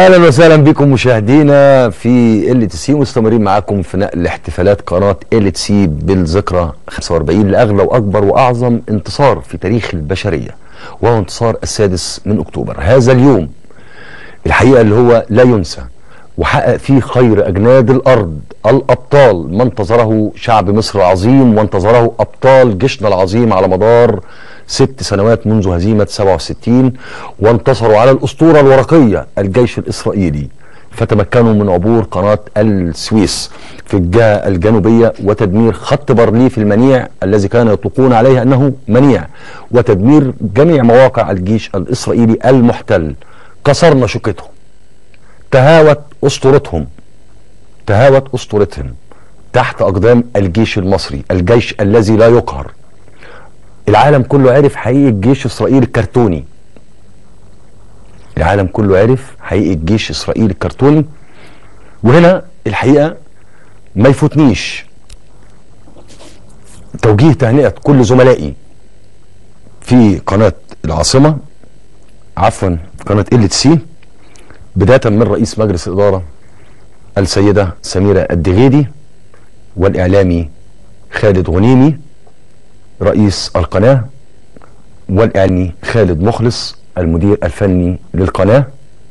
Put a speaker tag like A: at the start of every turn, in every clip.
A: اهلا وسهلا بكم مشاهدينا في ال تي سي مستمرين معاكم في نقل احتفالات قناه ال تي سي بالذكرى 45 لاغلى واكبر واعظم انتصار في تاريخ البشريه وهو انتصار السادس من اكتوبر هذا اليوم الحقيقه اللي هو لا ينسى وحقق فيه خير اجناد الارض الابطال ما انتظره شعب مصر العظيم وانتظره ابطال جيشنا العظيم على مدار ست سنوات منذ هزيمه 67 وانتصروا على الاسطوره الورقيه الجيش الاسرائيلي فتمكنوا من عبور قناه السويس في الجهه الجنوبيه وتدمير خط بارليف المنيع الذي كان يطلقون عليه انه منيع وتدمير جميع مواقع الجيش الاسرائيلي المحتل كسرنا شوكتهم تهاوت اسطورتهم تهاوت اسطورتهم تحت اقدام الجيش المصري الجيش الذي لا يقهر العالم كله عرف حقيقه جيش اسرائيل الكرتوني العالم كله عرف حقيقه جيش اسرائيل الكرتوني وهنا الحقيقه ما يفوتنيش توجيه تهنئه كل زملائي في قناه العاصمه عفوا قناه ال سي بدايه من رئيس مجلس الاداره السيده سميره الدغيدي والاعلامي خالد غنيمي رئيس القناه والاعلامي خالد مخلص المدير الفني للقناه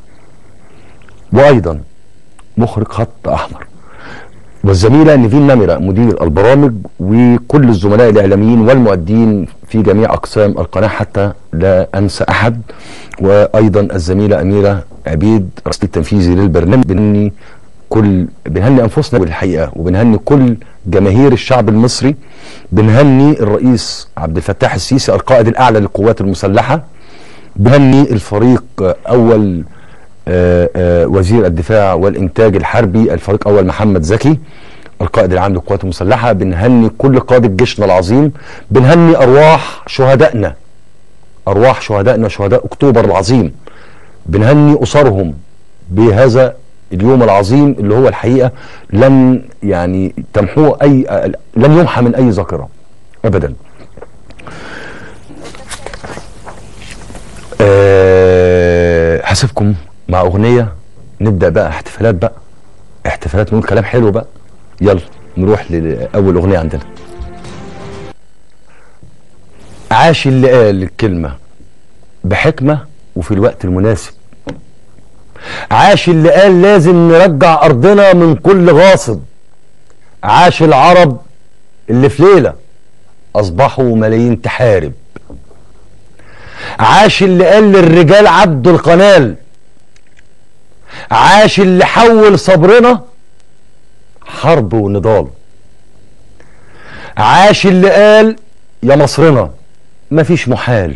A: وايضا مخرج خط احمر والزميله نيفين نمره مدير البرامج وكل الزملاء الاعلاميين والمؤدين في جميع اقسام القناه حتى لا انسى احد وايضا الزميله اميره عبيد رئيس التنفيذي للبرنامج بنهني كل بنهني انفسنا بالحقيقه وبنهني كل جماهير الشعب المصري بنهني الرئيس عبد الفتاح السيسي القائد الاعلى للقوات المسلحه بنهني الفريق اول آآ آآ وزير الدفاع والانتاج الحربي الفريق اول محمد زكي القائد العام للقوات المسلحه بنهني كل قاده جيشنا العظيم بنهني ارواح شهدائنا ارواح شهدائنا شهداء اكتوبر العظيم بنهني اسرهم بهذا اليوم العظيم اللي هو الحقيقه لن يعني تمحوه اي لن يمحى من اي ذاكره ابدا أه هسيبكم مع اغنيه نبدا بقى احتفالات بقى احتفالات نقول كلام حلو بقى يلا نروح لاول اغنيه عندنا عاش اللي قال الكلمه بحكمه وفي الوقت المناسب عاش اللي قال لازم نرجع ارضنا من كل غاصب عاش العرب اللي في ليله اصبحوا ملايين تحارب عاش اللي قال للرجال عبد القنال عاش اللي حول صبرنا حرب ونضال عاش اللي قال يا مصرنا مفيش محال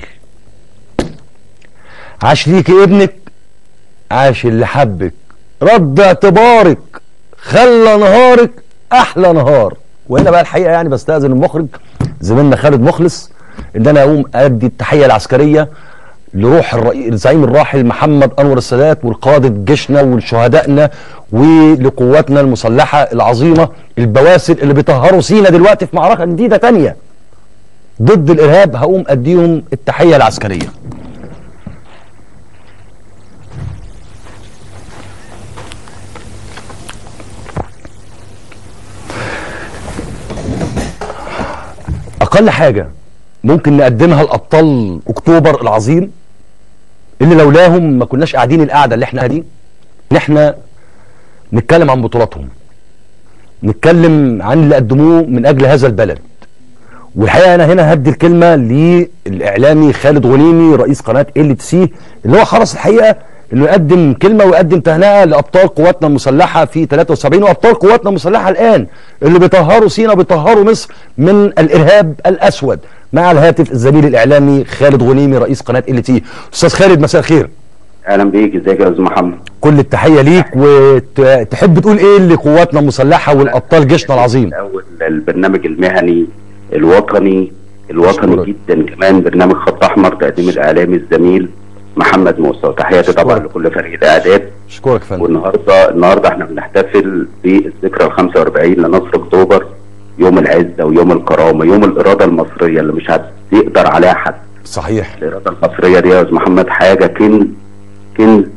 A: عاش ليكي ابنك عاش اللي حبك رد اعتبارك خلى نهارك احلى نهار وهنا بقى الحقيقه يعني بستاذن المخرج زميلنا خالد مخلص ان انا اقوم ادي التحيه العسكريه لروح الزعيم الراحل محمد انور السادات والقاده جيشنا ولشهدائنا ولقواتنا المسلحه العظيمه البواسل اللي بيطهروا سينا دلوقتي في معركه جديده تانية ضد الارهاب هقوم اديهم التحيه العسكريه اقل حاجه ممكن نقدمها لابطال اكتوبر العظيم اللي لولاهم ما كناش قاعدين القعده اللي احنا قاعدين ان احنا نتكلم عن بطولاتهم نتكلم عن اللي قدموه من اجل هذا البلد والحقيقه انا هنا هدي الكلمه للاعلامي خالد غنيمي رئيس قناه ال تي سي اللي هو حرص الحقيقه انه يقدم كلمه ويقدم تهنئه لابطال قواتنا المسلحه في 73 وابطال قواتنا المسلحه الان اللي بيطهروا سينا بيطهروا مصر من الارهاب الاسود مع الهاتف الزميل الاعلامي خالد غنيمي رئيس قناه ال تي استاذ خالد مساء الخير
B: اهلا بيك ازيك يا استاذ محمد
A: كل التحيه ليك وتحب تقول ايه لقواتنا المسلحه والابطال جيشنا العظيم
B: الاول البرنامج المهني الوطني الوطني
A: شكرا.
B: جدا كمان برنامج خط احمر تقديم الاعلامي الزميل محمد موسى وتحياتي طبعا
A: شكرا.
B: لكل فريق الاعداد
A: اشكرك يا فندم
B: والنهارده النهارده احنا بنحتفل بالذكرى ال 45 لنصر اكتوبر يوم العزه ويوم الكرامه يوم الاراده المصريه اللي مش هيقدر عليها حد
A: صحيح
B: الاراده المصريه دي يا استاذ محمد حاجه كنز كنز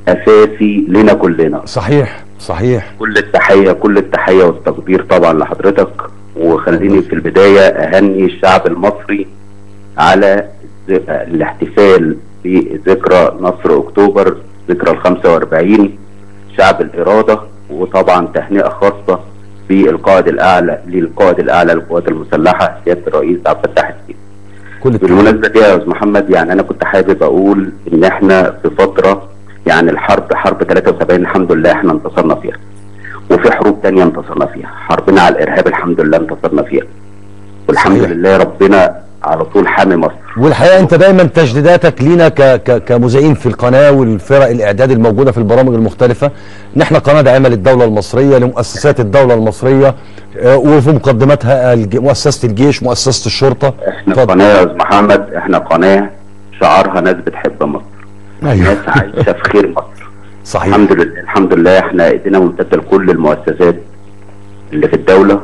B: اساسي لنا كلنا
A: صحيح صحيح
B: كل التحيه كل التحيه والتقدير طبعا لحضرتك وخليني في البدايه اهني الشعب المصري على ز- الاحتفال بذكرى نصر اكتوبر ذكرى ال 45 شعب الاراده وطبعا تهنئه خاصه بالقائد الاعلى للقائد الاعلى للقوات المسلحه سياده الرئيس عبد الفتاح السيسي.
A: كل التوفيق.
B: بالمناسبه دي يا استاذ محمد يعني انا كنت حابب اقول ان احنا في فتره يعني الحرب حرب 73 الحمد لله احنا انتصرنا فيها. وفي حروب تانية انتصرنا فيها، حربنا على الارهاب الحمد لله انتصرنا فيها. والحمد
A: صحيح.
B: لله ربنا على طول حامي مصر.
A: والحقيقه انت دايما تجديداتك لينا ك ك كمذيعين في القناه والفرق الاعداد الموجوده في البرامج المختلفه ان احنا قناه داعمه للدوله المصريه لمؤسسات الدوله المصريه آه، وفي مقدمتها الج- مؤسسه الجيش مؤسسه الشرطه
B: احنا
A: اتفضل.
B: قناه يا استاذ محمد احنا قناه شعارها ناس بتحب مصر. ناس
A: ايوه
B: عايشه في خير مصر.
A: صحيح
B: الحمد لله الحمد لله احنا ايدينا ممتده لكل المؤسسات اللي في الدوله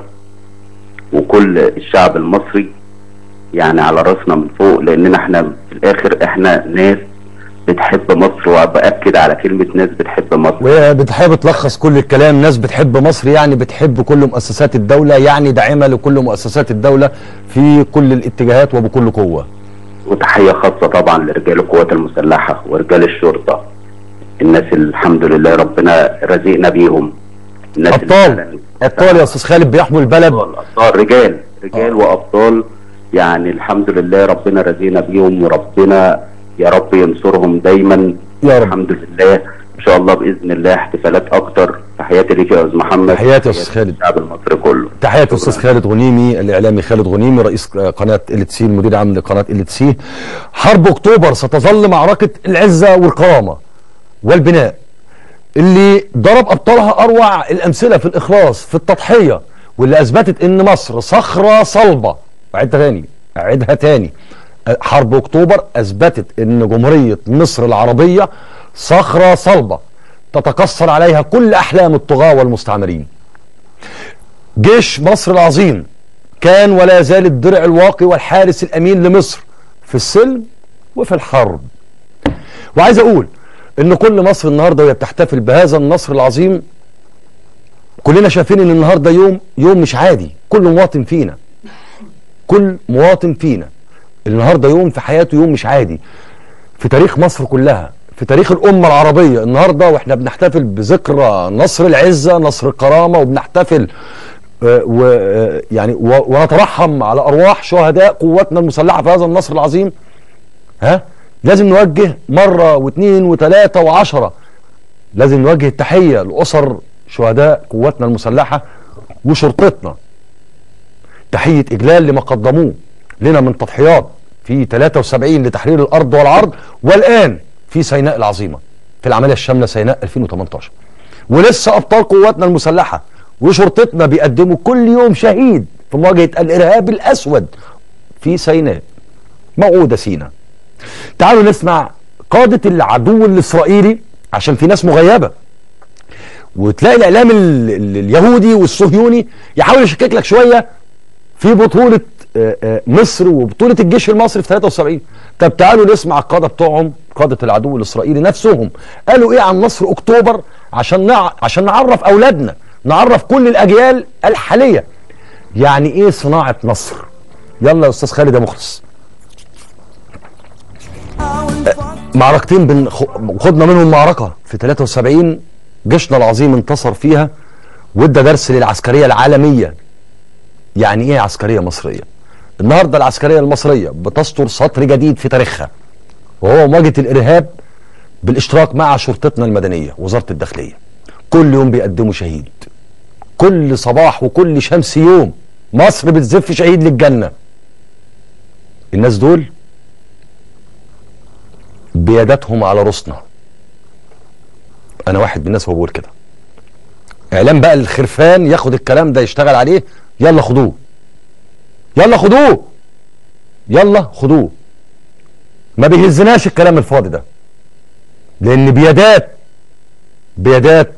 B: وكل الشعب المصري يعني على راسنا من فوق لاننا احنا في الاخر احنا ناس بتحب مصر وباكد على كلمه ناس بتحب مصر
A: وهي بتحب تلخص كل الكلام ناس بتحب مصر يعني بتحب كل مؤسسات الدوله يعني داعمه لكل مؤسسات الدوله في كل الاتجاهات وبكل قوه
B: وتحيه خاصه طبعا لرجال القوات المسلحه ورجال الشرطه الناس اللي الحمد لله ربنا رزقنا بيهم الناس اللي
A: ابطال
B: فعلاً-
A: ابطال يا استاذ خالد بيحموا البلد
B: ابطال ابطال رجال رجال
A: آه.
B: وابطال يعني الحمد لله ربنا رزقنا بيهم وربنا يا رب ينصرهم دايما
A: يا رب.
B: الحمد لله ان شاء الله باذن الله احتفالات اكتر تحياتي ليك يا استاذ محمد
A: تحياتي يا أستاذ خالد.
B: الشعب المصري كله
A: تحياتي استاذ خالد غنيمي الاعلامي خالد غنيمي رئيس قناه ال سي المدير العام لقناه ال سي حرب اكتوبر ستظل معركه العزه والكرامه والبناء اللي ضرب ابطالها اروع الامثله في الاخلاص في التضحيه واللي اثبتت ان مصر صخره صلبه اعدها تاني اعدها تاني حرب اكتوبر اثبتت ان جمهوريه مصر العربيه صخره صلبه تتكسر عليها كل احلام الطغاه والمستعمرين جيش مصر العظيم كان ولا يزال الدرع الواقي والحارس الامين لمصر في السلم وفي الحرب وعايز اقول ان كل مصر النهارده وهي بتحتفل بهذا النصر العظيم كلنا شايفين ان النهارده يوم يوم مش عادي كل مواطن فينا كل مواطن فينا النهارده يوم في حياته يوم مش عادي في تاريخ مصر كلها في تاريخ الأمة العربية النهاردة وإحنا بنحتفل بذكرى نصر العزة نصر الكرامة وبنحتفل آه، و آه، يعني و- ونترحم على أرواح شهداء قواتنا المسلحة في هذا النصر العظيم ها لازم نوجه مرة واثنين وثلاثة وعشرة لازم نوجه التحية لأسر شهداء قواتنا المسلحة وشرطتنا تحية إجلال لما قدموه لنا من تضحيات في 73 لتحرير الأرض والعرض والآن في سيناء العظيمة في العملية الشاملة سيناء 2018 ولسه أبطال قواتنا المسلحة وشرطتنا بيقدموا كل يوم شهيد في مواجهة الإرهاب الأسود في سيناء موعودة سيناء تعالوا نسمع قادة العدو الإسرائيلي عشان في ناس مغيبة وتلاقي الإعلام ال- ال- اليهودي والصهيوني يحاول يشكك لك شوية في بطولة آه، آه، مصر وبطولة الجيش المصري في 73 طب تعالوا نسمع القادة بتوعهم قادة العدو الإسرائيلي نفسهم قالوا إيه عن نصر أكتوبر عشان نع... عشان نعرف أولادنا نعرف كل الأجيال الحالية يعني إيه صناعة نصر يلا يا أستاذ خالد يا مخلص معركتين بن خ- خدنا منهم معركة في 73 جيشنا العظيم انتصر فيها وادى درس للعسكرية العالمية يعني ايه عسكرية مصرية النهاردة العسكرية المصرية بتسطر سطر جديد في تاريخها وهو مواجهة الإرهاب بالاشتراك مع شرطتنا المدنية وزارة الداخلية كل يوم بيقدموا شهيد كل صباح وكل شمس يوم مصر بتزف شهيد للجنة الناس دول بيداتهم على راسنا انا واحد من الناس بقول كده اعلام بقى الخرفان ياخد الكلام ده يشتغل عليه يلا خدوه يلا خدوه يلا خدوه ما بيهزناش الكلام الفاضي ده لان بيدات بيدات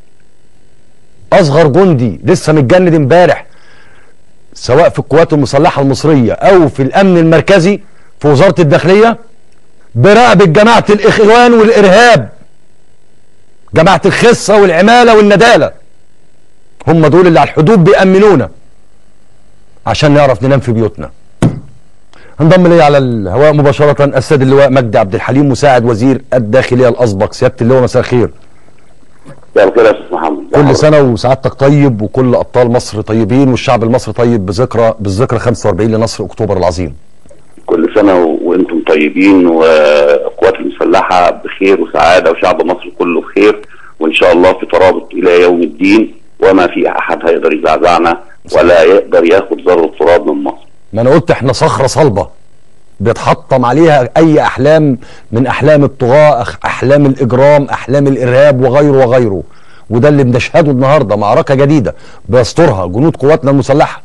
A: اصغر جندي لسه متجند امبارح سواء في القوات المسلحه المصريه او في الامن المركزي في وزاره الداخليه برقبة جماعة الإخوان والإرهاب جماعه الخصه والعماله والنداله هم دول اللي على الحدود بيأمنونا عشان نعرف ننام في بيوتنا انضم لي على الهواء مباشرة السيد اللواء مجدي عبد الحليم مساعد وزير الداخلية الأسبق سيادة اللواء مساء الخير
B: مساء الخير يا استاذ محمد
A: كل سنة وسعادتك طيب وكل أبطال مصر طيبين والشعب المصري طيب بذكرى بالذكرى 45 لنصر أكتوبر العظيم
B: كل سنه و- وانتم طيبين والقوات المسلحه بخير وسعاده وشعب مصر كله بخير وان شاء الله في ترابط الى يوم الدين وما في احد هيقدر يزعزعنا ولا يقدر ياخد ذره تراب من مصر
A: ما أنا قلت إحنا صخرة صلبة بيتحطم عليها أي أحلام من أحلام الطغاة أح- أحلام الإجرام أحلام الإرهاب وغيره وغيره وده اللي بنشهده النهارده معركة جديدة بيسترها جنود قواتنا المسلحة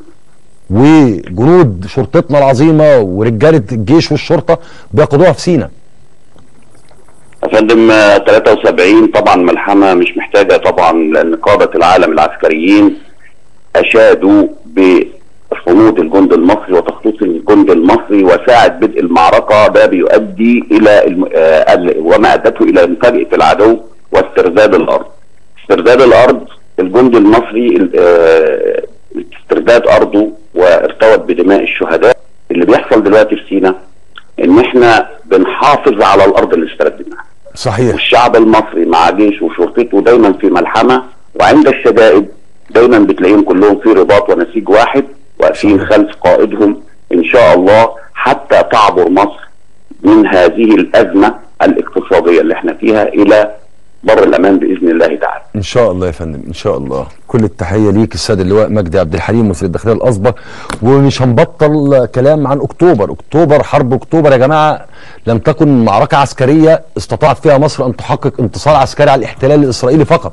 A: وجنود شرطتنا العظيمة ورجالة الجيش والشرطة بيقودوها في سينا
B: يا فندم آه، 73 طبعا ملحمه مش محتاجه طبعا لان قاده العالم العسكريين اشادوا بصمود الجند المصري وتخطيط الجند المصري وساعه بدء المعركه ده بيؤدي الى الم... آه، ال- وما ادته الى مفاجاه العدو واسترداد الارض. استرداد الارض الجند المصري ال- آه، استرداد ارضه وارتوت بدماء الشهداء اللي بيحصل دلوقتي في سينا ان احنا بنحافظ على الارض اللي استردناها.
A: صحيح
B: والشعب المصري مع جيشه وشرطته دايما في ملحمه وعند الشدائد دايما بتلاقيهم كلهم في رباط ونسيج واحد واقفين
A: صحيح.
B: خلف قائدهم ان شاء الله حتى تعبر مصر من هذه الازمه الاقتصاديه اللي احنا فيها الى بر الامان باذن الله تعالى.
A: ان شاء الله يا فندم ان شاء الله كل التحيه ليك السيد اللواء مجدي عبد الحليم وزير الداخليه الاسبق ومش هنبطل كلام عن اكتوبر اكتوبر حرب اكتوبر يا جماعه لم تكن معركه عسكريه استطاعت فيها مصر ان تحقق انتصار عسكري على الاحتلال الاسرائيلي فقط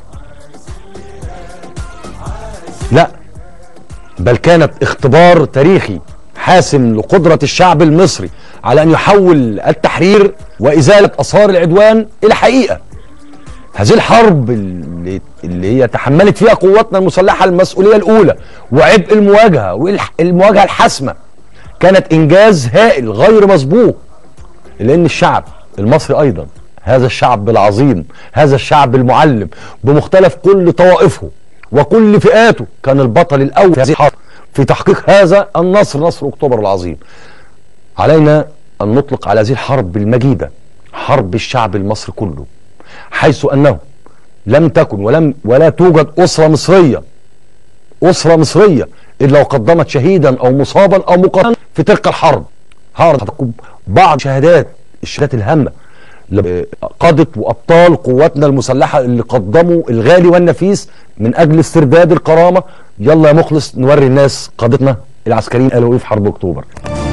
A: لا بل كانت اختبار تاريخي حاسم لقدرة الشعب المصري على أن يحول التحرير وإزالة آثار العدوان إلى حقيقة هذه الحرب اللي, اللي هي تحملت فيها قواتنا المسلحة المسؤولية الأولى وعبء المواجهة والمواجهة الحاسمة كانت إنجاز هائل غير مسبوق لأن الشعب المصري أيضا هذا الشعب العظيم هذا الشعب المعلم بمختلف كل طوائفه وكل فئاته كان البطل الأول في هذه الحرب في تحقيق هذا النصر نصر أكتوبر العظيم علينا أن نطلق على هذه الحرب المجيدة حرب الشعب المصري كله حيث أنه لم تكن ولم ولا توجد أسرة مصرية أسرة مصرية إلا وقدمت شهيدا أو مصابا أو مقاتلا في تلك الحرب هعرض لكم بعض شهادات الشهادات الهامة قادة وأبطال قواتنا المسلحة اللي قدموا الغالي والنفيس من أجل استرداد الكرامة يلا يا مخلص نوري الناس قادتنا العسكريين قالوا إيه في حرب أكتوبر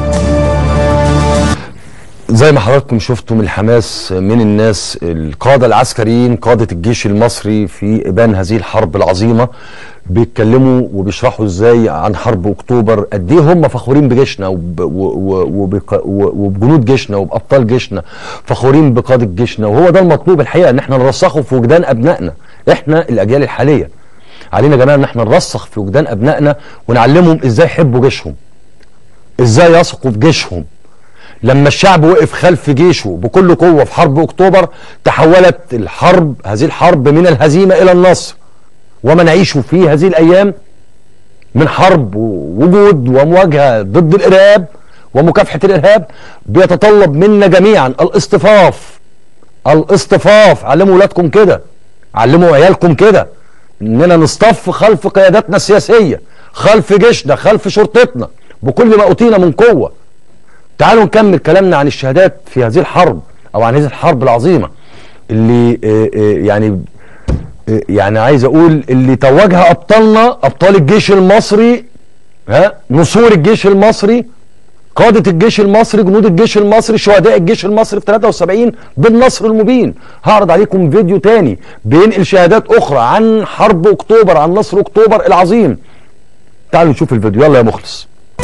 A: زي ما حضراتكم شفتم الحماس من الناس القادة العسكريين قادة الجيش المصري في إبان هذه الحرب العظيمة بيتكلموا وبيشرحوا ازاي عن حرب اكتوبر قد ايه هم فخورين بجيشنا وب وبق وبجنود جيشنا وبابطال جيشنا فخورين بقاده جيشنا وهو ده المطلوب الحقيقه ان احنا نرسخه في وجدان ابنائنا احنا الاجيال الحاليه علينا يا جماعه ان احنا نرسخ في وجدان ابنائنا ونعلمهم ازاي يحبوا جيشهم ازاي يثقوا في جيشهم لما الشعب وقف خلف جيشه بكل قوه في حرب اكتوبر تحولت الحرب هذه الحرب من الهزيمه الى النصر وما نعيشه في هذه الايام من حرب ووجود ومواجهه ضد الارهاب ومكافحه الارهاب بيتطلب منا جميعا الاصطفاف الاصطفاف علموا اولادكم كده علموا عيالكم كده اننا نصطف خلف قياداتنا السياسيه خلف جيشنا خلف شرطتنا بكل ما اوتينا من قوه تعالوا نكمل كلامنا عن الشهادات في هذه الحرب او عن هذه الحرب العظيمه اللي يعني يعني عايز اقول اللي توجها ابطالنا ابطال الجيش المصري ها نصور الجيش المصري قادة الجيش المصري جنود الجيش المصري شهداء الجيش المصري في 73 بالنصر المبين هعرض عليكم فيديو تاني بينقل شهادات اخرى عن حرب اكتوبر عن نصر اكتوبر العظيم تعالوا نشوف الفيديو يلا يا مخلص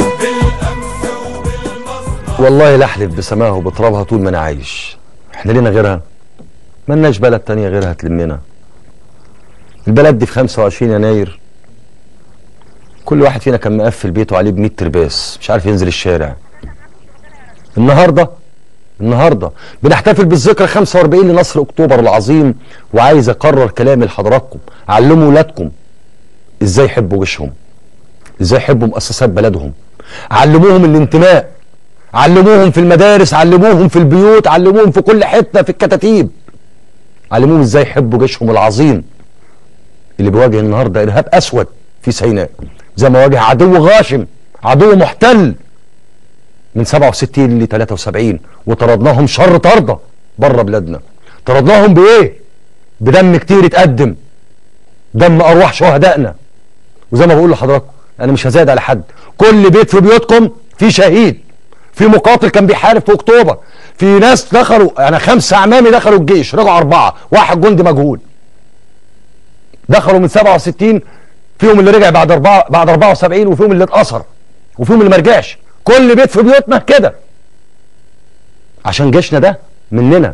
A: والله لا احلف بسماها وبترابها طول ما انا عايش احنا لينا غيرها ملناش بلد تانية غيرها تلمنا البلد دي في 25 يناير كل واحد فينا كان مقفل بيته عليه ب 100 ترباس مش عارف ينزل الشارع النهارده النهارده بنحتفل بالذكرى 45 لنصر اكتوبر العظيم وعايز اكرر كلامي لحضراتكم علموا ولادكم ازاي يحبوا جيشهم ازاي يحبوا مؤسسات بلدهم علموهم الانتماء علموهم في المدارس علموهم في البيوت علموهم في كل حته في الكتاتيب علموهم ازاي يحبوا جيشهم العظيم اللي بيواجه النهارده ارهاب اسود في سيناء زي ما واجه عدو غاشم عدو محتل من 67 ل 73 وطردناهم شر طرده بره بلادنا طردناهم بايه بدم كتير اتقدم دم ارواح شهدائنا وزي ما بقول لحضراتكم انا مش هزايد على حد كل بيت في بيوتكم في شهيد في مقاتل كان بيحارب في اكتوبر في ناس دخلوا انا خمسه عمامي دخلوا الجيش رجعوا اربعه واحد جندي مجهول دخلوا من 67 فيهم اللي رجع بعد أربعة بعد 74 وفيهم اللي اتأثر وفيهم اللي ما رجعش كل بيت في بيوتنا كده عشان جيشنا ده مننا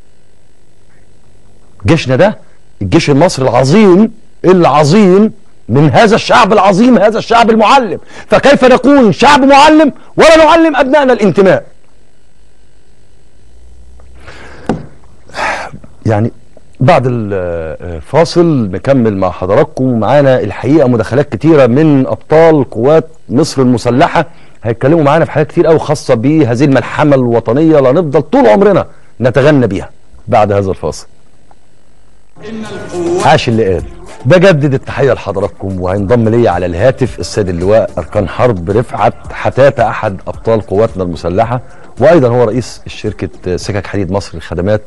A: جيشنا ده الجيش المصري العظيم العظيم من هذا الشعب العظيم هذا الشعب المعلم فكيف نكون شعب معلم ولا نعلم أبنائنا الانتماء يعني بعد الفاصل نكمل مع حضراتكم معانا الحقيقه مداخلات كتيره من ابطال قوات مصر المسلحه هيتكلموا معانا في حاجات كتير قوي خاصه بهذه الملحمه الوطنيه اللي هنفضل طول عمرنا نتغنى بيها بعد هذا الفاصل. عاش اللي قال بجدد التحيه لحضراتكم وهينضم لي على الهاتف السيد اللواء اركان حرب رفعت حتاته احد ابطال قواتنا المسلحه وايضا هو رئيس شركه سكك حديد مصر للخدمات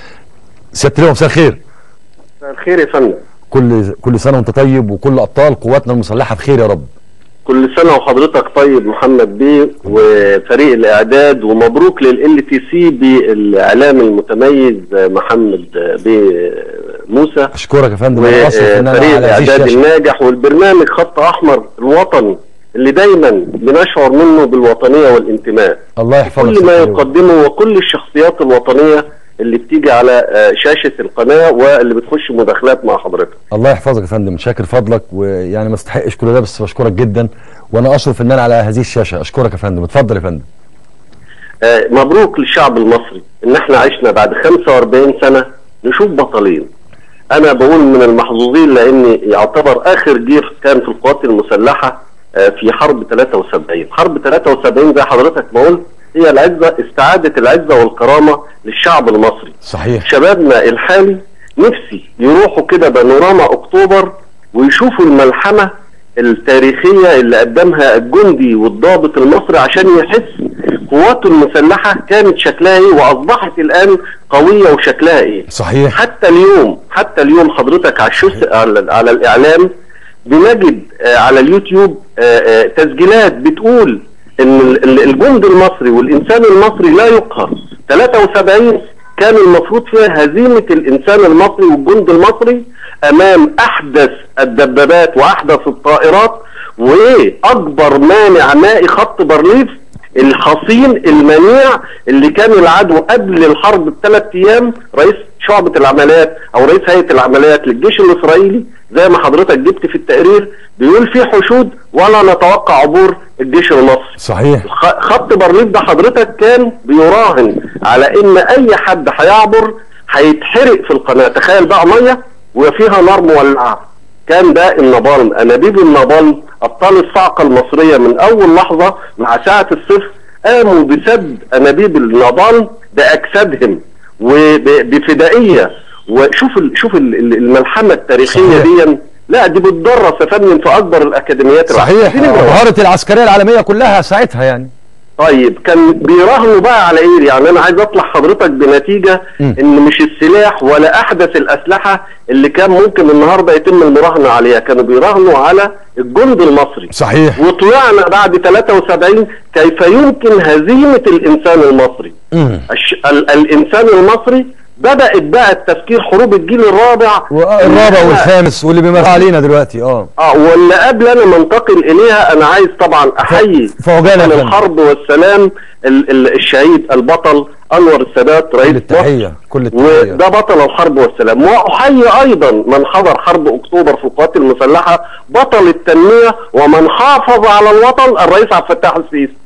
A: سياده اللواء مساء الخير
C: مساء الخير يا فندم
A: كل كل سنه وانت طيب وكل ابطال قواتنا المسلحه بخير يا رب
C: كل سنه وحضرتك طيب محمد بيه وفريق الاعداد ومبروك لل تي سي بالاعلام المتميز محمد بيه موسى
A: اشكرك يا فندم انا اسف ان انا
C: وفريق
A: على هذه
C: الاعداد
A: الشاشه
C: الناجح والبرنامج خط احمر الوطني اللي دايما بنشعر منه بالوطنيه والانتماء
A: الله يحفظك
C: كل ما
A: سيادة اللواء.
C: يقدمه وكل الشخصيات الوطنيه اللي بتيجي على آه، شاشه القناه واللي بتخش مداخلات مع حضرتك
A: الله يحفظك يا فندم شاكر فضلك ويعني ما استحقش كل ده بس بشكرك جدا وانا اشرف ان انا على هذه الشاشه اشكرك يا فندم اتفضل يا فندم
C: آه، مبروك للشعب المصري ان احنا عشنا بعد 45 سنه نشوف بطلين انا بقول من المحظوظين لان يعتبر اخر جيش كان في القوات المسلحه آه، في حرب 73 حرب 73 زي حضرتك ما قلت هي العزه استعاده العزه والكرامه للشعب المصري
A: صحيح
C: شبابنا الحالي نفسي يروحوا كده بانوراما اكتوبر ويشوفوا الملحمه التاريخيه اللي قدمها الجندي والضابط المصري عشان يحس قواته المسلحه كانت شكلها ايه واصبحت الان قويه وشكلها ايه
A: صحيح
C: حتى اليوم حتى اليوم حضرتك على الشوس على, على الاعلام بنجد آه، على اليوتيوب آه، آه، تسجيلات بتقول ان ال- ال- الجند المصري والانسان المصري لا يقهر 73 كان المفروض فيها هزيمه الانسان المصري والجند المصري امام احدث الدبابات واحدث الطائرات وايه اكبر مانع مائي خط بارليف الحصين المنيع اللي كان العدو قبل الحرب بثلاث ايام رئيس شعبة العمليات او رئيس هيئة العمليات للجيش الاسرائيلي زي ما حضرتك جبت في التقرير بيقول في حشود ولا نتوقع عبور الجيش المصري
A: صحيح
C: خ- خط بارليف ده حضرتك كان بيراهن على ان اي حد هيعبر هيتحرق في القناه تخيل بقى ميه وفيها نار مولعه كان ده النابالم انابيب النابالم ابطال الصاعقه المصريه من اول لحظه مع ساعه الصفر قاموا بسد انابيب النابالم باجسادهم وبفدائيه وشوف ال- شوف ال- ال- الملحمه التاريخيه
A: صحيح.
C: دي لا دي بتدرس يا فندم في اكبر الاكاديميات
A: صحيح
C: العسكرية. دي نمرة واحد.
A: ظهرت العسكريه العالميه كلها ساعتها يعني
C: طيب كان بيراهنوا بقى على ايه يعني انا عايز اطلع حضرتك بنتيجه
A: مم.
C: ان مش السلاح ولا احدث الاسلحه اللي كان ممكن النهارده يتم المراهنه عليها كانوا بيراهنوا على الجند المصري
A: صحيح
C: وطلعنا بعد 73 كيف يمكن هزيمه الانسان المصري
A: مم.
C: الش... ال... الانسان المصري بدات بقى التفكير حروب الجيل الرابع
A: والرابع
C: إنها-
A: والخامس واللي بيمر علينا دلوقتي اه
C: اه واللي قبل انا ما انتقل اليها انا عايز طبعا احيي
A: فوجانا يا
C: بطل
A: فندم.
C: الحرب والسلام ال ال الشهيد البطل انور السادات
A: كل
C: رئيس مصر
A: التحيه كل التحيه
C: وده بطل الحرب والسلام واحيي ايضا من حضر حرب اكتوبر في القوات المسلحه بطل التنميه ومن حافظ على الوطن الرئيس عبد الفتاح السيسي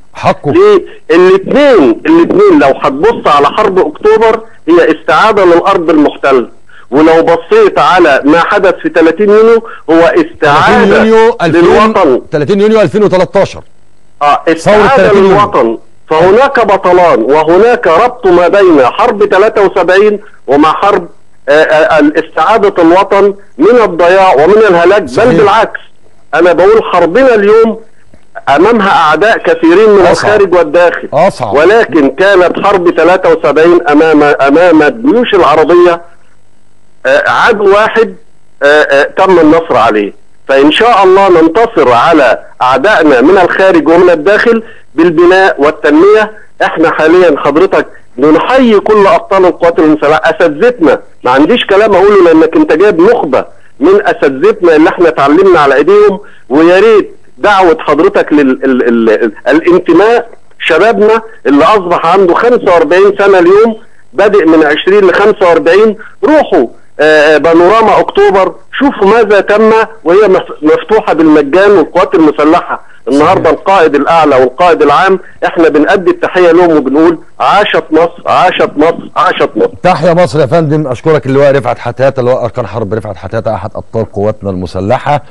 A: حقه
C: ليه؟ الاثنين الاثنين لو هتبص على حرب اكتوبر هي استعاده للارض المحتله ولو بصيت على ما حدث في 30 يونيو هو
A: 30
C: استعاده
A: يونيو 2000
C: للوطن
A: 30 يونيو 2013
C: اه استعاده
A: 30 يونيو.
C: للوطن فهناك بطلان وهناك ربط ما بين حرب 73 وما حرب آه، آه، استعاده الوطن من الضياع ومن الهلاك
A: صحيح.
C: بل بالعكس انا بقول حربنا اليوم امامها اعداء كثيرين من
A: أصعب.
C: الخارج والداخل
A: أصعب.
C: ولكن كانت حرب 73 امام امام الجيوش العربيه آه، عدو واحد آه، آه، تم النصر عليه فإن شاء الله ننتصر على أعدائنا من الخارج ومن الداخل بالبناء والتنمية احنا حاليا حضرتك بنحيي كل أبطال القوات المسلحة أساتذتنا ما عنديش كلام أقوله لأنك أنت جايب نخبة من أساتذتنا اللي احنا اتعلمنا على إيديهم ويا ريت دعوة حضرتك للانتماء شبابنا اللي أصبح عنده 45 سنة اليوم بادئ من 20 ل 45 روحوا آه، بانوراما اكتوبر شوفوا ماذا تم وهي مف- مفتوحه بالمجان والقوات المسلحه النهارده القائد الاعلى والقائد العام احنا بنأدي التحيه لهم وبنقول عاشت مصر عاشت مصر عاشت مصر
A: تحيا مصر يا فندم اشكرك اللواء رفعت حتاته اللواء اركان حرب رفعت حتاته احد ابطال قواتنا المسلحه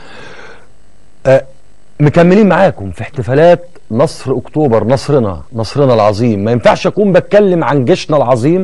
A: آه مكملين معاكم في احتفالات نصر اكتوبر نصرنا نصرنا العظيم ما ينفعش اكون بتكلم عن جيشنا العظيم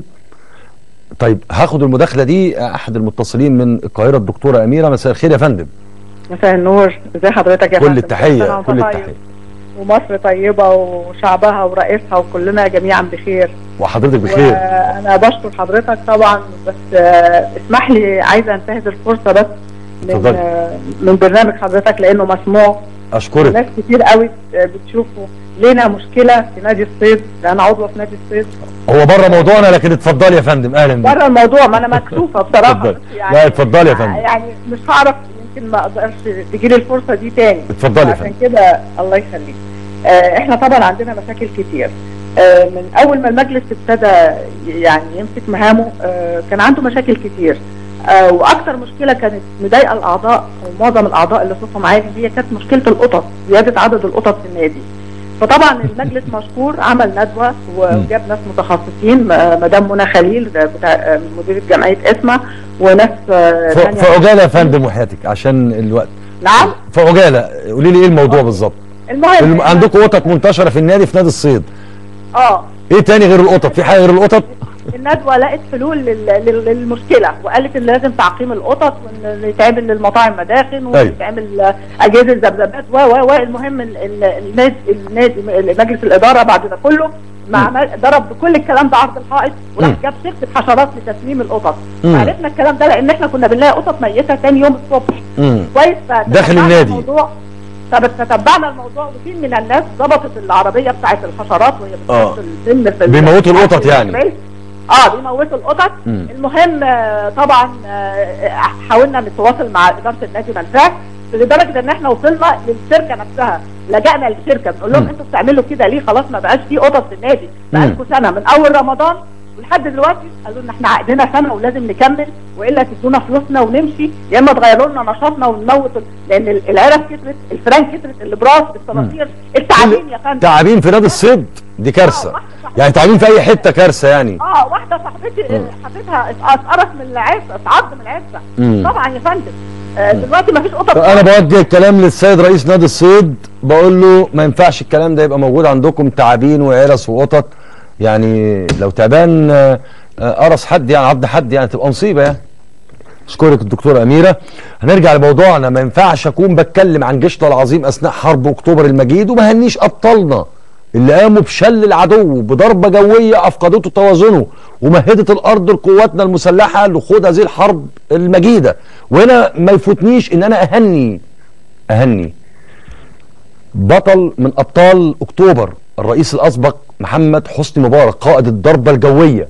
A: طيب هاخد المداخله دي احد المتصلين من القاهره الدكتوره اميره مساء الخير يا فندم
D: مساء النور ازي حضرتك يا
A: كل
D: فندم؟
A: التحيه
D: سنة وأنت
A: كل
D: طيب.
A: التحيه
D: ومصر طيبة وشعبها ورئيسها وكلنا جميعا بخير
A: وحضرتك بخير
D: وانا بشكر حضرتك طبعا بس آه، اسمح لي عايزة انتهز الفرصة بس من
A: اتفضلي.
D: آه، من برنامج حضرتك لانه مسموع
A: اشكرك
D: ناس كتير قوي آه، بتشوفه لينا مشكلة في نادي الصيد انا عضوة في نادي الصيد
A: هو بره موضوعنا لكن اتفضلي يا فندم اهلا بيك
D: بره الموضوع ما انا مكسوفة بصراحة
A: اتفضلي.
D: بس
A: لا، اتفضلي يا فندم.
D: يعني مش هعرف يمكن ما اقدرش تجيلي الفرصة دي تاني
A: اتفضلي يا
D: عشان
A: فندم
D: كده الله يخليك آه، احنا طبعا عندنا مشاكل كتير آه، من اول ما المجلس ابتدى يعني يمسك مهامه آه، كان عنده مشاكل كتير آه، واكثر مشكله كانت مضايقه الاعضاء او معظم الاعضاء اللي صوتهم عالي هي كانت مشكله القطط زياده عدد القطط في النادي فطبعا المجلس مشكور عمل ندوه وجاب ناس متخصصين آه، مدام منى خليل آه، بتاع آه، مديره جمعيه اسمه وناس آه،
A: ف-
D: تانية.
A: في عجاله يا فندم وحياتك عشان الوقت
D: نعم
A: في عجاله قولي لي ايه الموضوع بالظبط
D: المهم
A: الم- عندكم قطط منتشره في النادي في نادي الصيد
D: اه
A: ايه تاني غير القطط في حاجه غير القطط
D: الندوه لقت حلول لل- لل- للمشكله وقالت ان لازم تعقيم القطط وان يتعمل للمطاعم مداخن
A: أيوة.
D: ويتعمل اجهزه ذبذبات و و و المهم ال- ال- النادي النادي مجلس الاداره بعد ده كله ما عمل ضرب بكل الكلام ده عرض الحائط وراح
A: مم.
D: جاب شركه حشرات لتسليم القطط
A: مم.
D: عرفنا الكلام ده لان احنا كنا بنلاقي قطط ميته تاني يوم الصبح
A: امم
D: كويس فتتبعنا
A: داخل النادي.
D: الموضوع طب تتبعنا الموضوع وفي من الناس ضبطت العربيه بتاعت الحشرات وهي
A: آه.
D: بتحط السم في ال-
A: بيموتوا القطط يعني.
D: اه بيموتوا القطط
A: مم.
D: المهم آه، طبعا آه، حاولنا نتواصل مع اداره النادي ما نفعش لدرجه ان احنا وصلنا للشركه نفسها لجأنا للشركه بنقول لهم
A: مم.
D: انتوا بتعملوا كده ليه خلاص ما بقاش في قطط في النادي بقالكم سنه من اول رمضان ولحد دلوقتي قالوا لنا احنا عقدنا سنه ولازم نكمل والا تدونا فلوسنا ونمشي يا اما تغيروا لنا نشاطنا ونموت ال- لان ال- العرف كترت الفران كترت الابراز الصراصير التعابين يا فندم
A: تعابين في نادي الصيد دي
D: آه،
A: كارثه
D: واحدة صاحبتي-
A: يعني تعابين في اي حته كارثه يعني
D: اه واحده صاحبتي آه، حبيتها اتقرص من العفه اتعض من العفه
A: مم.
D: طبعا يا فندم آه، دلوقتي ما فيش قطط
A: انا بوجه الكلام للسيد رئيس نادي الصيد بقول له ما ينفعش الكلام ده يبقى موجود عندكم تعابين وعرس وقطط يعني لو تعبان آه، آه، قرص حد يعني عض حد يعني تبقى مصيبه يعني اشكرك الدكتوره اميره هنرجع لموضوعنا ما ينفعش اكون بتكلم عن جيشنا العظيم اثناء حرب اكتوبر المجيد وما هنيش ابطالنا اللي قاموا بشل العدو بضربه جويه افقدته توازنه ومهدت الارض لقواتنا المسلحه لخوض هذه الحرب المجيده وهنا ما يفوتنيش ان انا اهني اهني بطل من ابطال اكتوبر الرئيس الاسبق محمد حسني مبارك قائد الضربه الجويه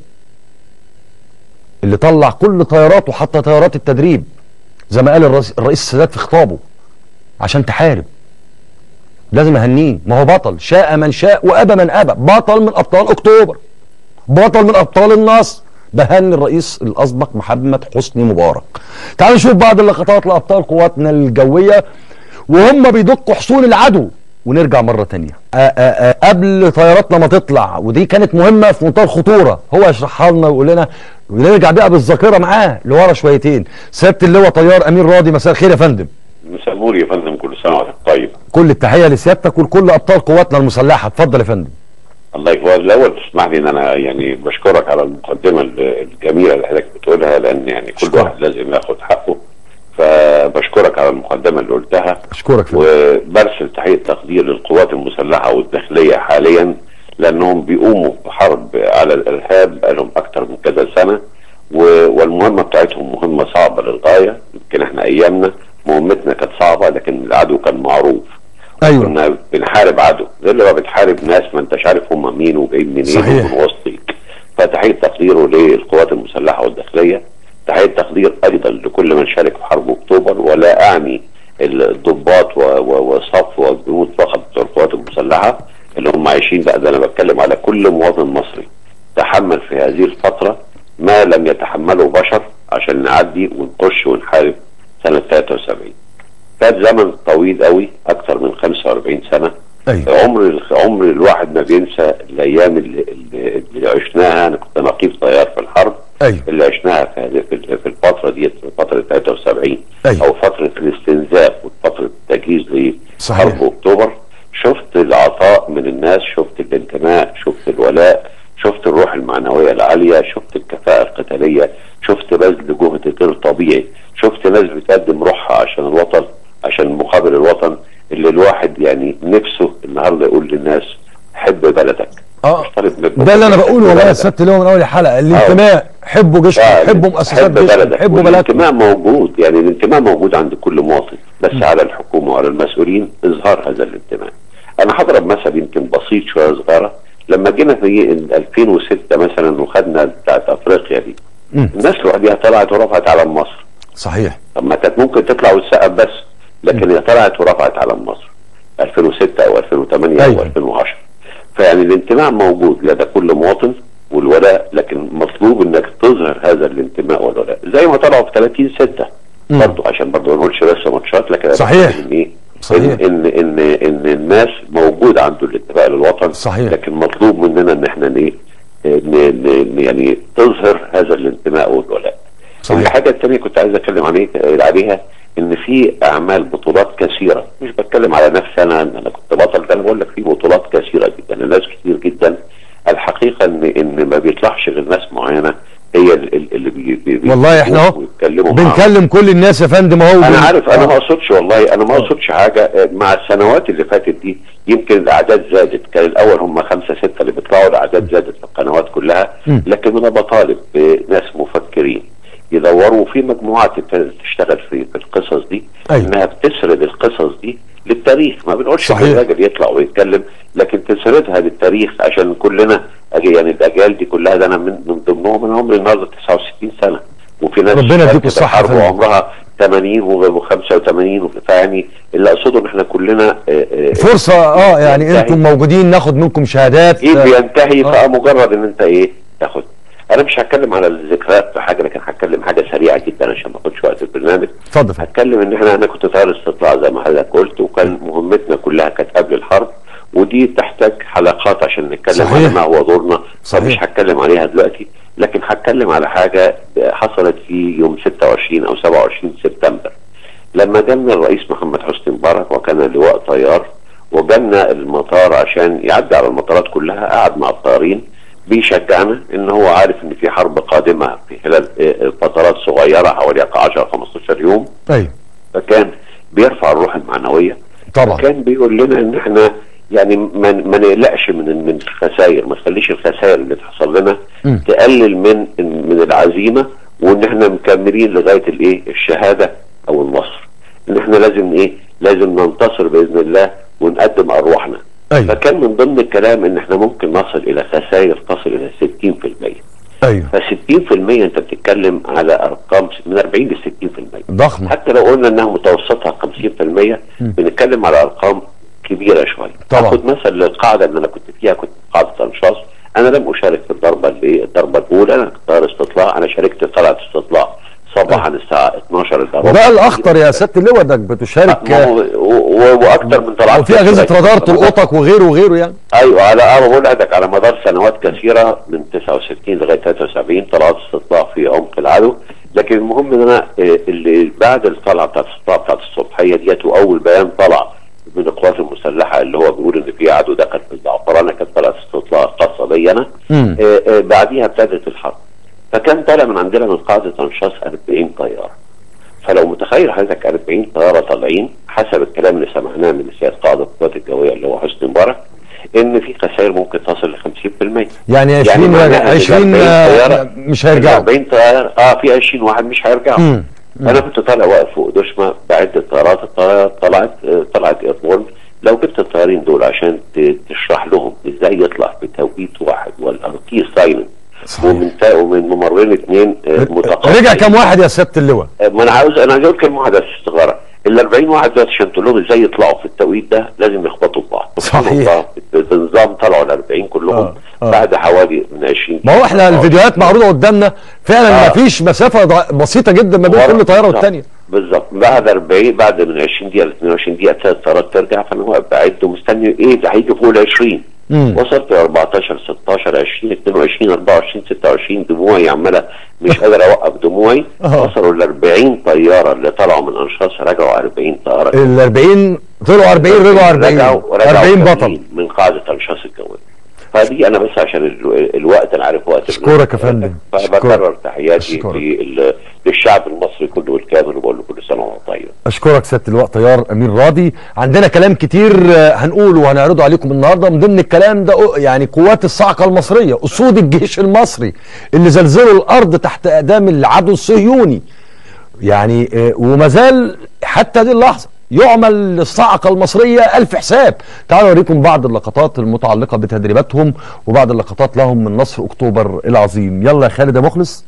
A: اللي طلع كل طياراته حتى طيارات التدريب زي ما قال الرئيس, الرئيس السادات في خطابه عشان تحارب لازم اهنيه ما هو بطل شاء من شاء وابى من ابى بطل من ابطال اكتوبر بطل من ابطال النصر بهني الرئيس الاسبق محمد حسني مبارك تعالوا نشوف بعض اللقطات لابطال قواتنا الجويه وهم بيدقوا حصول العدو ونرجع مره تانية آآ آآ قبل طياراتنا ما تطلع ودي كانت مهمه في منتهى الخطوره هو يشرحها لنا ويقول لنا ونرجع بقى بالذاكره معاه لورا شويتين سياده اللواء طيار امين راضي مساء الخير يا فندم
E: مساء النور يا فندم كل سنه وانت طيب
A: كل التحيه لسيادتك ولكل ابطال قواتنا المسلحه اتفضل يا فندم
E: الله يكبر الاول تسمح لي ان انا يعني بشكرك على المقدمه الجميله اللي حضرتك بتقولها لان يعني كل
A: شكرا.
E: واحد لازم ياخد حقه فبشكرك على المقدمه اللي قلتها
A: اشكرك فندم
E: وبرسل تحيه تقدير للقوات المسلحه والداخليه حاليا لانهم بيقوموا بحرب على الارهاب بقالهم اكثر من كذا سنه و- والمهمه بتاعتهم مهمه صعبه للغايه يمكن احنا ايامنا مهمتنا كانت صعبه لكن العدو كان معروف
A: ايوه
E: كنا بنحارب عدو غير لما بتحارب ناس ما انتش عارف هم مين وجايين منين
A: صحيح.
E: ومن وسطيك فتحيه تقديره للقوات المسلحه والداخليه تحيه تقدير ايضا لكل من شارك في حرب اكتوبر ولا اعني الضباط و- و- وصف والجنود فقط بتوع القوات المسلحه اللي هم عايشين لا ده انا بتكلم على كل مواطن مصري تحمل في هذه الفتره ما لم يتحمله بشر عشان نعدي ونخش ونحارب سنه 73 فات زمن طويل قوي اكثر من 45 سنه
A: ايوه
E: عمر عمر الواحد ما بينسى الايام اللي, اللي اللي عشناها انا كنت نقيب طيار في الحرب
A: ايوه
E: اللي عشناها في هذه- في في الفتره دي في فتره 73
A: أيوة.
E: او فتره الاستنزاف وفتره التجهيز
A: صحيح.
E: لحرب اكتوبر شفت العطاء من الناس شفت الانتماء شفت الولاء شفت الروح المعنويه العاليه شفت الكفاءه القتاليه شفت بذل جهد غير طبيعي شفت ناس بتقدم روحها عشان الوطن عشان مقابل الوطن اللي الواحد يعني نفسه النهارده يقول للناس حب بلدك
A: اه
E: مش طالب منك
A: ده اللي انا بقوله والله يا
E: بلدك.
A: سياده اللواء من اول الحلقه الانتماء حبوا جيشكم
E: فعلا.
A: حبوا مؤسسات
E: حب
A: جيشكم
E: بلدك
A: حبوا بلدكم
E: والانتماء موجود يعني الانتماء موجود عند كل مواطن بس على الحكومه وعلى المسؤولين اظهار هذا الانتماء انا هضرب مثل يمكن بسيط شويه صغيره لما جينا في 2006 مثلا وخدنا بتاعت افريقيا دي
A: مم.
E: الناس لوحدها طلعت ورفعت علم مصر
A: صحيح
E: طب ما كانت ممكن تطلع وتسقف بس لكن هي طلعت ورفعت علم مصر 2006 او 2008 او
A: أيوة.
E: 2010 فيعني الانتماء موجود لدى كل مواطن والولاء لكن مطلوب انك تظهر هذا الانتماء والولاء زي ما طلعوا في 30 6
A: مم.
E: برضه عشان برضه ما نقولش بس ماتشات لكن أنا
A: صحيح.
E: بتكلم ان ايه
A: صحيح.
E: ان ان ان, إن الناس موجود عنده الانتماء للوطن
A: صحيح.
E: لكن مطلوب مننا ان احنا ايه ن- ن- يعني تظهر هذا الانتماء والولاء
A: صحيح.
E: الحاجه الثانيه كنت عايز اتكلم عليه عليها ان في اعمال بطولات كثيره مش بتكلم على نفسي انا ان انا كنت بطل ده انا بقول لك في بطولات كثيره جدا الناس كتير جدا الحقيقه ان ان ما بيطلعش غير ناس معينه هي ال- ال- اللي بي بي
A: والله احنا اهو
E: ويتكلموا معاهم.
A: بنكلم كل الناس يا فندم اهو
E: انا
A: بن-
E: عارف انا ما
A: آه.
E: اقصدش والله انا ما اقصدش حاجه مع السنوات اللي فاتت دي يمكن الاعداد زادت كان الاول هم خمسه سته اللي بيطلعوا الاعداد زادت في القنوات كلها
A: مم.
E: لكن انا بطالب بناس مفكرين يدوروا في مجموعات ابتدت تشتغل في في القصص دي
A: أيوة.
E: انها بتسرد القصص دي للتاريخ ما بنقولش
A: صحيح.
E: ان الراجل يطلع ويتكلم لكن تسردها للتاريخ عشان كلنا أجي يعني الاجيال دي كلها ده انا من من ضمنهم انا عمري النهارده 69 سنه وفي ناس
A: ربنا يديكوا
E: شاركت
A: الصحة
E: الحرب
A: يا فندم.
E: وعمرها 80 و85 فيعني اللي اقصده ان احنا كلنا آه، آه،
A: فرصه اه يعني
E: ينتهي.
A: انتم موجودين ناخد منكم شهادات
E: ايه
A: آه،
E: بينتهي
A: آه.
E: فمجرد ان انت ايه تاخد انا مش هتكلم على الذكريات في حاجه لكن هتكلم حاجه سريعه جدا عشان ما اخدش وقت البرنامج
A: اتفضل يا فندم.
E: هتكلم ان احنا انا كنت طيار استطلاع زي ما حضرتك قلت وكان مهمتنا كلها كانت قبل الحرب ودي تحتاج حلقات عشان نتكلم
A: صحيح.
E: على ما هو دورنا
A: صحيح.
E: فمش هتكلم عليها دلوقتي لكن هتكلم على حاجه حصلت في يوم 26 او 27 سبتمبر لما جالنا الرئيس محمد حسني مبارك وكان لواء طيار وجالنا المطار عشان يعدي على المطارات كلها قعد مع الطيارين بيشجعنا ان هو عارف ان في حرب قادمه في خلال آه، فترات صغيره حوالي 10 15 يوم
A: ايوه
E: فكان بيرفع الروح المعنويه
A: طبعا
E: كان بيقول لنا ان احنا يعني ما ما نقلقش من من الخسائر ما تخليش الخسائر اللي تحصل لنا
A: مم.
E: تقلل من من العزيمه وان احنا مكملين لغايه الايه الشهاده او النصر ان احنا لازم ايه لازم ننتصر باذن الله ونقدم ارواحنا
A: ايوه
E: فكان من ضمن الكلام ان احنا ممكن نصل الى خسائر تصل الى 60%
A: ايوه
E: ف 60% انت بتتكلم على ارقام من 40 ل 60%
A: ضخمه
E: حتى لو قلنا انها متوسطها 50% بنتكلم على ارقام كبيره شويه
A: طبعا.
E: اخد مثل للقاعده اللي انا كنت فيها كنت في قاعده انشاص انا لم اشارك في الضربه اللي الضربه الاولى انا كنت طيار استطلاع انا شاركت في طلعه استطلاع صباحا الساعه 12 الا ربع
A: ده الاخطر يا سياده اللواء انك بتشارك
E: ما هو- و- و- واكتر من طلعات
A: وفي اجهزه رادار تلقطك وغيره وغيره يعني
E: ايوه على اه بقول لحضرتك على مدار سنوات كثيره من 69 لغايه 73 طلعات استطلاع في عمق العدو لكن المهم ان انا آه، اللي بعد الطلعه بتاعت الاستطلاع بتاعت الصبحيه ديت واول بيان طلع من القوات المسلحه اللي هو بيقول ان في عدو دخل في الزعفرانه كانت طلعت استطلاع خاصه بي انا
A: مم.
E: آه، آه، بعديها ابتدت الحرب فكان طالع من عندنا من قاعده انشاص 40 طياره فلو متخيل حضرتك 40 طياره طالعين حسب الكلام اللي سمعناه من سياده قائد القوات الجويه اللي هو حسني مبارك ان في خسائر ممكن تصل ل 50%
A: يعني 20
E: معناها إن
A: 20
E: ال 40
A: آه،
E: طيارة-
A: مش
E: ال
A: هيرجعوا
E: 40 طياره اه في 20 واحد مش هيرجعوا
A: مم.
E: انا كنت طالع واقف فوق دشمه بعد الطيارات الطيارات طلعت آه، طلعت ايربورن لو جبت الطيارين دول عشان ت- تشرح لهم ازاي يطلع في توقيت واحد والارتي سايلنت
A: صحيح.
E: ومن تا- ومن ممرين اثنين متقاطعين
A: رجع كام واحد يا سياده اللواء
E: ما انا عاوز انا عايز اقول كلمه واحده بس استغاره ال 40 واحد دلوقتي عشان تقول لهم ازاي يطلعوا في التوقيت ده لازم يخبطوا في بعض
A: صحيح.
E: سبحان الله، بنظام طلعوا ال 40 كلهم
A: آه، آه.
E: بعد حوالي من 20
A: ما هو احنا الفيديوهات معروضه قدامنا فعلا
E: آه.
A: ما فيش مسافه ض- بسيطه جدا ما بين
E: ورا-
A: كل طياره
E: بالظبط.
A: والثانيه
E: بالظبط بعد 40 بعد من 20 دقيقه ل 22 دقيقه ابتدت الطيارات ترجع فانا واقف بعد ومستني ايه ده هيجي فوق ال 20
A: مم.
E: وصلت ل 14 16 20 22 24 26 دموعي عماله مش قادر اوقف دموعي
A: آه.
E: وصلوا ل 40 طياره اللي طلعوا من انشاص رجعوا 40 طياره
A: ال 40 طلعوا 40 رجعوا 40
E: رجعوا- رجعوا
A: 40 بطل
E: كاملين من قاعده انشاص الجويه فدي انا بس عشان ال- الوقت انا عارف وقت
A: أشكرك يا فندم.
E: فبكرر تحياتي
A: أشكرك.
E: لل- للشعب المصري كله والكامل وبقول له كل سنه وهو طيب
A: اشكرك سياده اللواء طيار امير راضي عندنا كلام كتير آه، هنقوله وهنعرضه عليكم النهارده من ضمن الكلام ده آه، يعني قوات الصاعقه المصريه اسود الجيش المصري اللي زلزلوا الارض تحت اقدام العدو الصهيوني يعني آه، وما زال حتى هذه اللحظه يعمل للصاعقه المصريه الف حساب تعالوا اوريكم بعض اللقطات المتعلقه بتدريباتهم وبعض اللقطات لهم من نصر اكتوبر العظيم يلا يا خالد يا مخلص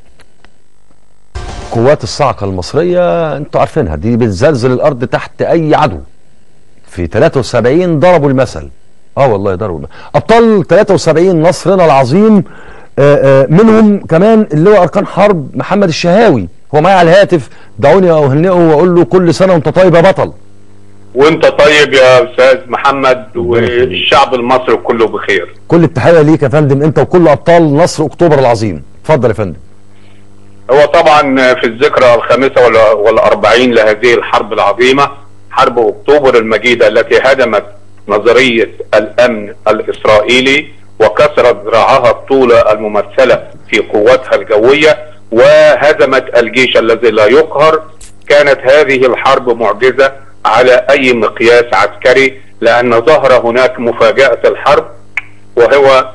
A: قوات الصاعقه المصريه انتوا عارفينها دي بتزلزل الارض تحت اي عدو في 73 ضربوا المثل اه والله ضربوا المثل ابطال 73 نصرنا العظيم آه، آه، منهم كمان اللواء اركان حرب محمد الشهاوي هو معايا على الهاتف دعوني اهنئه واقول له كل سنه وانت طيب يا بطل
F: وانت طيب يا استاذ محمد والشعب المصري كله بخير
A: كل التحيه ليك يا فندم انت وكل ابطال نصر اكتوبر العظيم اتفضل يا فندم
F: هو طبعا في الذكرى الخامسة وال- والأربعين لهذه الحرب العظيمة حرب أكتوبر المجيدة التي هدمت نظرية الأمن الإسرائيلي وكسرت ذراعها الطولة الممثلة في قواتها الجوية وهزمت الجيش الذي لا يقهر كانت هذه الحرب معجزة على أي مقياس عسكري لأن ظهر هناك مفاجأة الحرب وهو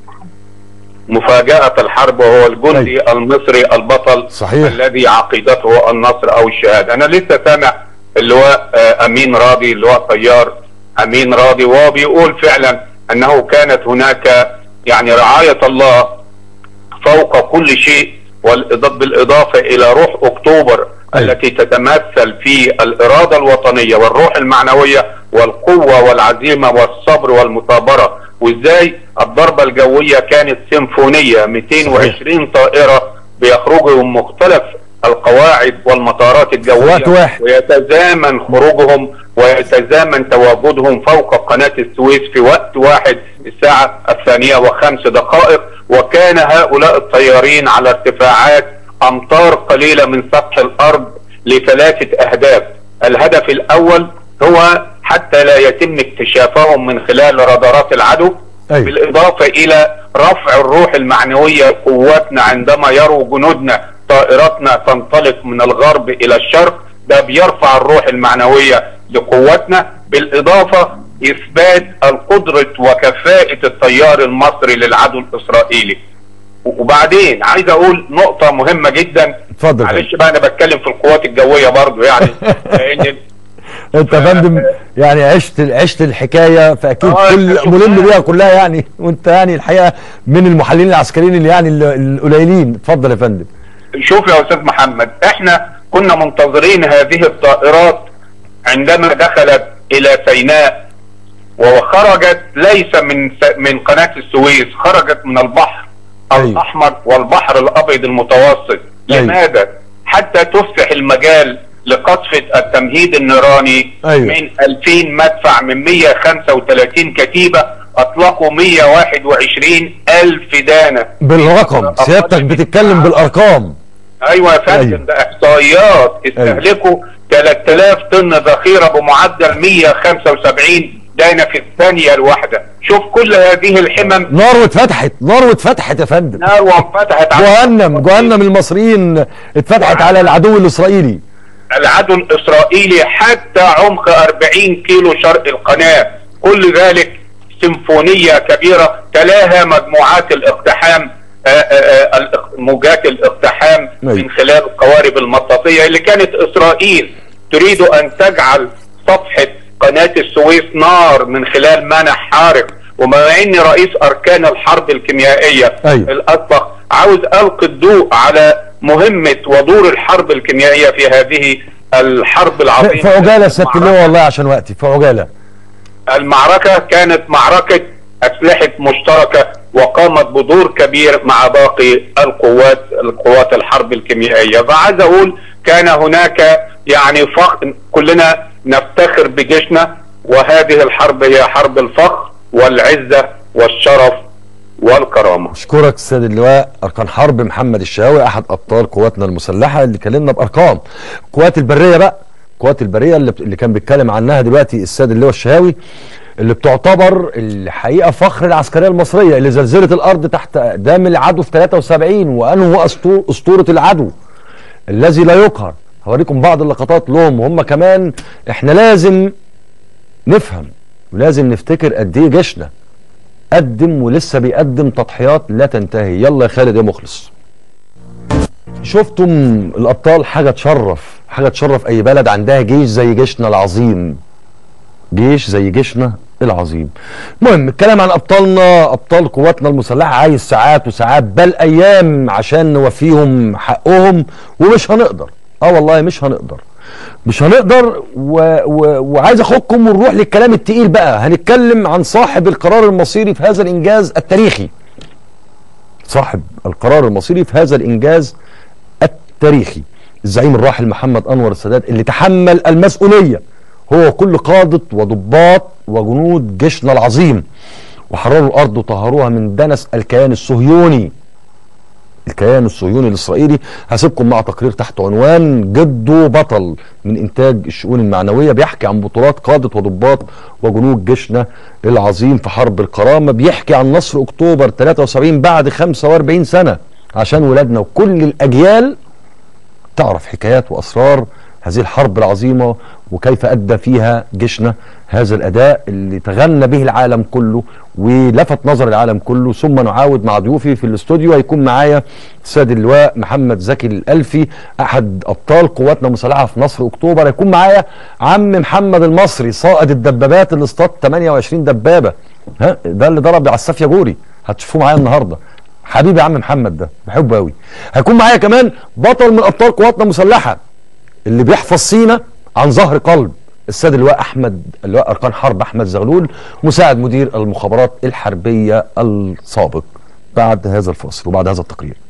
F: مفاجأة الحرب وهو الجندي المصري البطل
A: صحيح.
F: الذي عقيدته النصر أو الشهادة أنا لسه سامع اللواء آه، أمين راضي اللواء طيار أمين راضي وهو بيقول فعلا أنه كانت هناك يعني رعاية الله فوق كل شيء والإضافة بالإضافة إلى روح أكتوبر
A: أيوة.
F: التي تتمثل في الإرادة الوطنية والروح المعنوية والقوة والعزيمة والصبر والمثابرة وإزاي الضربة الجوية كانت سيمفونية 220 طائرة بيخرجوا من مختلف القواعد والمطارات الجوية
A: وقت واحد.
F: ويتزامن خروجهم ويتزامن تواجدهم فوق قناة السويس في وقت واحد الساعة الثانية وخمس دقائق وكان هؤلاء الطيارين على ارتفاعات أمتار قليلة من سطح الأرض لثلاثة أهداف الهدف الأول هو حتى لا يتم اكتشافهم من خلال رادارات العدو
A: أيوة.
F: بالإضافة إلى رفع الروح المعنوية لقواتنا عندما يروا جنودنا طائراتنا تنطلق من الغرب إلى الشرق ده بيرفع الروح المعنوية لقواتنا بالإضافة إثبات القدرة وكفاءة الطيار المصري للعدو الإسرائيلي وبعدين عايز أقول نقطة مهمة جدا
A: اتفضل يا
F: معلش بقى أنا بتكلم في القوات الجوية برضو يعني لأن
A: انت يا فندم يعني عشت عشت الحكايه فاكيد
F: آه،
A: كل
F: شوف
A: ملم
F: بقى.
A: بيها كلها يعني وانت يعني الحقيقه من المحللين العسكريين اللي يعني ال- القليلين اتفضل يا فندم
F: شوف يا استاذ محمد احنا كنا منتظرين هذه الطائرات عندما دخلت الى سيناء وخرجت ليس من س- من قناه السويس خرجت من البحر
A: أيوة.
F: الاحمر والبحر الابيض المتوسط
A: أيوة.
F: لماذا حتى تفتح المجال لقصف التمهيد النيراني
A: أيوة.
F: من 2000 مدفع من 135 كتيبة أطلقوا 121 ألف دانة
A: بالرقم سيادتك بتتكلم بالارقام
F: ايوه يا فندم
A: أيوة.
F: ده احصائيات استهلكوا 3000 طن ذخيره بمعدل 175 دانه في الثانيه الواحده شوف كل هذه الحمم
A: نار واتفتحت نار واتفتحت يا فندم
F: نار وانفتحت على
A: جهنم جهنم المصريين اتفتحت على العدو الاسرائيلي
F: العدو الاسرائيلي حتى عمق 40 كيلو شرق القناه كل ذلك سيمفونيه كبيره تلاها مجموعات الاقتحام آه، آه، آه، الاق- موجات الاقتحام
A: أيوة.
F: من خلال القوارب المطاطيه اللي كانت اسرائيل تريد ان تجعل صفحه قناه السويس نار من خلال منح حارق وبما اني رئيس اركان الحرب الكيميائيه
A: أيوة.
F: الاسبق عاوز القي الضوء على مهمه ودور الحرب الكيميائيه في هذه الحرب العظيمه
A: في في عجاله سياده اللواء والله عشان وقتي في عجاله
F: المعركة كانت معركة أسلحة مشتركة وقامت بدور كبير مع باقي القوات القوات الحرب الكيميائية فعايز أقول كان هناك يعني فخر كلنا نفتخر بجيشنا وهذه الحرب هي حرب الفخر والعزة والشرف والكرامة
A: اشكرك السيد اللواء اركان حرب محمد الشهاوي احد ابطال قواتنا المسلحه اللي كلمنا بارقام قوات البريه بقى قوات البريه اللي, اللي كان بيتكلم عنها دلوقتي السيد اللواء الشهاوي اللي بتعتبر الحقيقه فخر العسكريه المصريه اللي زلزلت الارض تحت اقدام العدو في 73 وانه أسطو- اسطوره العدو الذي لا يقهر هوريكم بعض اللقطات لهم وهم كمان احنا لازم نفهم ولازم نفتكر قد ايه جيشنا قدم ولسه بيقدم تضحيات لا تنتهي يلا يا خالد يا مخلص شفتم الابطال حاجه تشرف حاجه تشرف اي بلد عندها جيش زي جيشنا العظيم جيش زي جيشنا العظيم المهم الكلام عن ابطالنا ابطال قواتنا المسلحه عايز ساعات وساعات بل ايام عشان نوفيهم حقهم ومش هنقدر اه والله مش هنقدر مش هنقدر و... و... وعايز اخدكم ونروح للكلام التقيل بقى هنتكلم عن صاحب القرار المصيري في هذا الانجاز التاريخي صاحب القرار المصيري في هذا الانجاز التاريخي الزعيم الراحل محمد انور السادات اللي تحمل المسؤوليه هو كل قاده وضباط وجنود جيشنا العظيم وحرروا الارض وطهروها من دنس الكيان الصهيوني الكيان الصهيوني الاسرائيلي هسيبكم مع تقرير تحت عنوان جده بطل من انتاج الشؤون المعنويه بيحكي عن بطولات قاده وضباط وجنود جيشنا العظيم في حرب الكرامه بيحكي عن نصر اكتوبر 73 بعد 45 سنه عشان ولادنا وكل الاجيال تعرف حكايات واسرار هذه الحرب العظيمه وكيف ادى فيها جيشنا هذا الاداء اللي تغنى به العالم كله ولفت نظر العالم كله ثم نعاود مع ضيوفي في الاستوديو هيكون معايا سيد اللواء محمد زكي الالفي احد ابطال قواتنا المسلحه في نصر اكتوبر هيكون معايا عم محمد المصري صائد الدبابات اللي اصطاد 28 دبابه ها ده اللي ضرب على السافيه جوري هتشوفوه معايا النهارده حبيبي يا عم محمد ده بحبه قوي هيكون معايا كمان بطل من ابطال قواتنا المسلحه اللي بيحفظ سينا عن ظهر قلب السيد اللواء احمد اللواء اركان حرب احمد زغلول مساعد مدير المخابرات الحربيه السابق بعد هذا الفاصل وبعد هذا التقرير